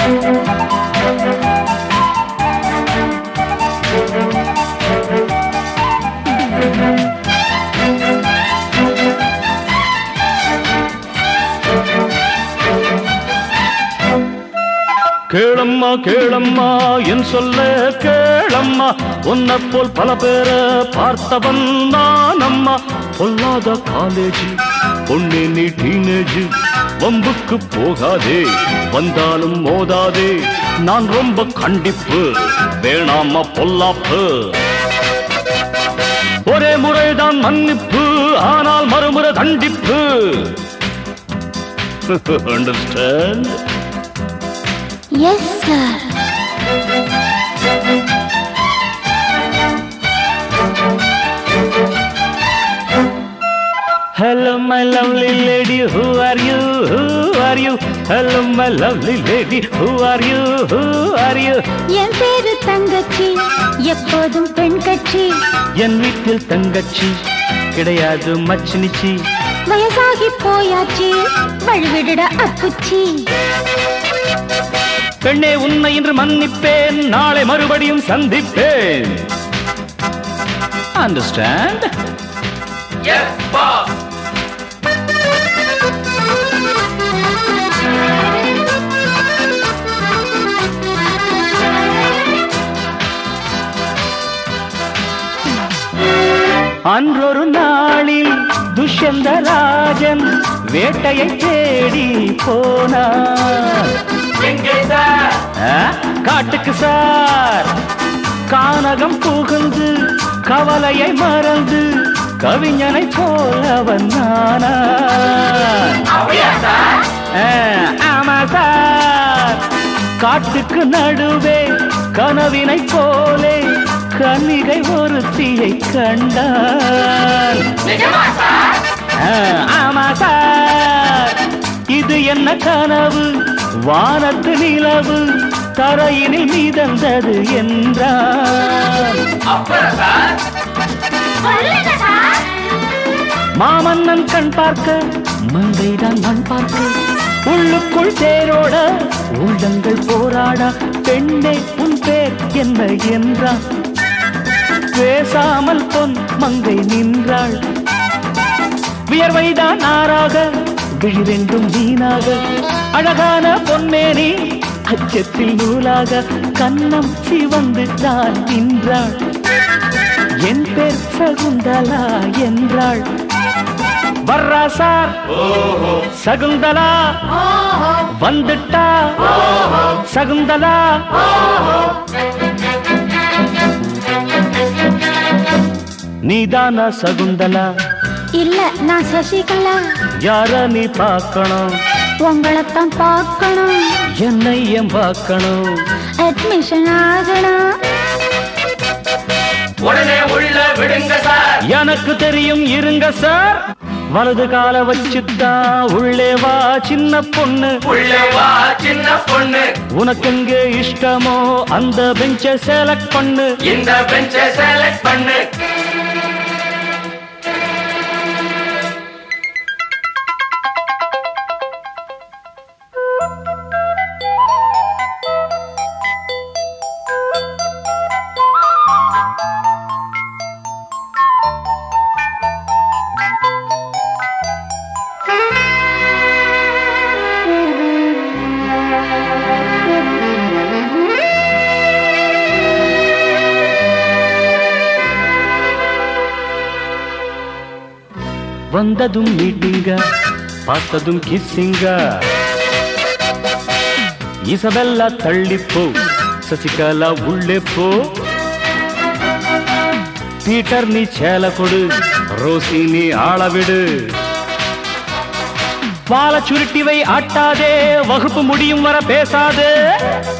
கேளம்மா கேளம்மா என் சொல்ல கேளம்மா உன்னை போல் பல பேரை பார்த்தவன் நான் அம்மா பொல்லாத காலேஜ் பொண்ணு நீ டீனேஜ் வம்புக்கு போகாதே வந்தாலும் மோதாதே நான் ரொம்ப கண்டிப்பு வேணாமா பொல்லாப்பு ஒரே முறைதான் மன்னிப்பு ஆனால் மறுமுறை தண்டிப்பு understand yes sir Hello, my lovely lady, who are you? Who are you? Hello, my lovely lady, who are you? Who are you? என் பேரு தங்கச்சி எப்போதும் பெண் கட்சி என் வீட்டில் தங்கச்சி கிடையாது மச்சினிச்சி வயசாகி போயாச்சு வழிவிடுட அப்புச்சி பெண்ணே உன்னை இன்று மன்னிப்பேன் நாளை மறுபடியும் சந்திப்பேன் அண்டர்ஸ்டாண்ட் அன்றொரு நாளில் துஷ்யந்த ராஜன் வேட்டையை தேடி போனார் ஆ? காட்டுக்கு சார் கானகம் புகுந்து கவலையை மறந்து கவிஞனை போலவன் நானா ஆ, ஆமா சார் காட்டுக்கு நடுவே கனவினை போலே கன்னிகை ஒருத்தியை கண்டான் ஆ, ஆமா சார் இது என்ன கனவு வானத்து நிலவு தரையினில் மிதந்தது என்றான் மாமன்னன் கண் பார்க்க மங்கைதான் மண் பார்க்க உள்ளுக்குள் தேரோட உள்ளங்கள் போராட பெண்ணே உன் பேர் என்ன என்றான் பேசாமல் பொன் மங்கை நின்றாள் வியர்வைதான் ஆறாக விழிரெண்டும் வீணாக அழகான பொன்மேனி அச்சத்தில் நூலாக கன்னம் சிவந்து தான் நின்றாள் என் பேர் சகுந்தலா என்றாள் வர்றா சார் சகுந்தலா வந்துட்டா சகுந்தலா நீதானா சகுந்தலா இல்ல நான் சசிகலா யார நீ பார்க்கணும் உங்களைத்தான் பார்க்கணும் என்னை ஏன் பார்க்கணும் அட்மிஷன் ஆகணும் உடனே உள்ள விடுங்க சார் எனக்கு தெரியும் இருங்க சார் வலது கால வச்சுத்தான் உள்ளே வா சின்ன பொண்ணு உள்ளே வா சின்ன பொண்ணு உனக்கு எங்கே இஷ்டமோ அந்த பெஞ்சை செலக்ட் பண்ணு இந்த பெஞ்சை செலக்ட் பண்ணு வந்ததும் மீட்டிங்க பார்த்ததும் கிஸ்ஸிங்க இசபெல்லா தள்ளிப்போ சசிகலா உள்ளே போ பீட்டர் நீ சேல கொடு ரோசி நீ ஆள விடு வாழ சுருட்டிவை ஆட்டாதே வகுப்பு முடியும் வர பேசாதே